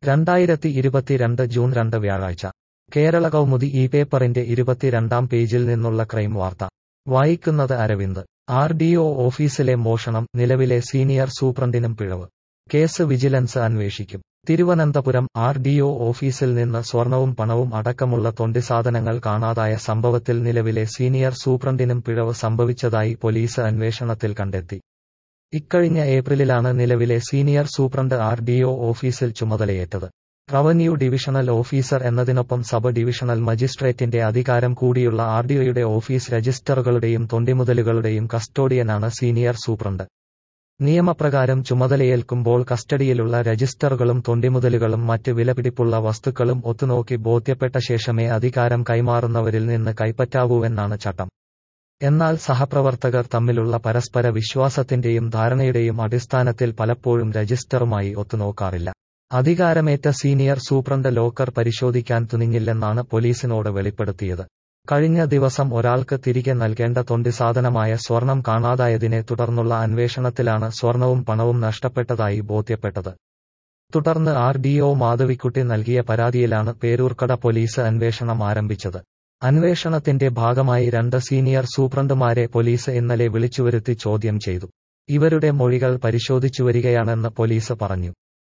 രണ്ടായിരത്തി ഇരുപത്തിരണ്ട് ജൂൺ രണ്ട് വ്യാഴാഴ്ച കേരള കൗമുദി ഈ പേപ്പറിന്റെ ഇരുപത്തിരണ്ടാം പേജിൽ നിന്നുള്ള ക്രൈം വാർത്ത വായിക്കുന്നത് അരവിന്ദ് ആർ ഡി ഒ ഓഫീസിലെ മോഷണം നിലവിലെ സീനിയർ സൂപ്രണ്ടിനും പിഴവ് കേസ് വിജിലൻസ് അന്വേഷിക്കും തിരുവനന്തപുരം ആർ ഡി ഒ ഓഫീസിൽ നിന്ന് സ്വർണവും പണവും അടക്കമുള്ള തൊണ്ടിസാധനങ്ങൾ കാണാതായ സംഭവത്തിൽ നിലവിലെ സീനിയർ സൂപ്രണ്ടിനും പിഴവ് സംഭവിച്ചതായി പോലീസ് അന്വേഷണത്തിൽ കണ്ടെത്തി ഇക്കഴിഞ്ഞ ഏപ്രിലിലാണ് നിലവിലെ senior superintendent R D O ഓഫീസിൽ ചുമതലയേറ്റത് റവന്യൂ ഡിവിഷണൽ ഓഫീസർ എന്നതിനൊപ്പം സബ് ഡിവിഷണൽ മജിസ്ട്രേറ്റിന്റെ അധികാരം കൂടിയുള്ള ആർ ഡി ഒയുടെ ഓഫീസ് രജിസ്റ്ററുകളുടെയും തൊണ്ടിമുതലുകളുടെയും കസ്റ്റോഡിയനാണ് സീനിയർ സൂപ്രണ്ട് നിയമപ്രകാരം ചുമതലയേൽക്കുമ്പോൾ കസ്റ്റഡിയിലുള്ള രജിസ്റ്ററുകളും തൊണ്ടിമുതലുകളും മറ്റ് വിലപിടിപ്പുള്ള വസ്തുക്കളും ഒത്തുനോക്കി ബോധ്യപ്പെട്ട ശേഷമേ അധികാരം കൈമാറുന്നവരിൽ നിന്ന് കൈപ്പറ്റാവൂവെന്നാണ് ചട്ടം എന്നാൽ സഹപ്രവർത്തകർ തമ്മിലുള്ള പരസ്പര വിശ്വാസത്തിന്റെയും ധാരണയുടെയും അടിസ്ഥാനത്തിൽ പലപ്പോഴും രജിസ്റ്ററുമായി ഒത്തുനോക്കാറില്ല അധികാരമേറ്റ സീനിയർ സൂപ്രണ്ട് ലോക്കർ പരിശോധിക്കാൻ തുനിഞ്ഞില്ലെന്നാണ് പോലീസിനോട് വെളിപ്പെടുത്തിയത് കഴിഞ്ഞ ദിവസം ഒരാൾക്ക് തിരികെ നൽകേണ്ട തൊണ്ടിസാധനമായ സ്വർണം കാണാതായതിനെ തുടർന്നുള്ള അന്വേഷണത്തിലാണ് സ്വർണവും പണവും നഷ്ടപ്പെട്ടതായി ബോധ്യപ്പെട്ടത് തുടർന്ന് ആർ ഡി ഒ മാധവിക്കുട്ടി നൽകിയ പരാതിയിലാണ് പേരൂർക്കട പോലീസ് അന്വേഷണം ആരംഭിച്ചത് അന്വേഷണത്തിന്റെ ഭാഗമായി രണ്ട് സീനിയർ സൂപ്രണ്ടുമാരെ പോലീസ് ഇന്നലെ വിളിച്ചുവരുത്തി ചോദ്യം ചെയ്തു ഇവരുടെ മൊഴികൾ പരിശോധിച്ചുവരികയാണെന്ന് പോലീസ് പറഞ്ഞു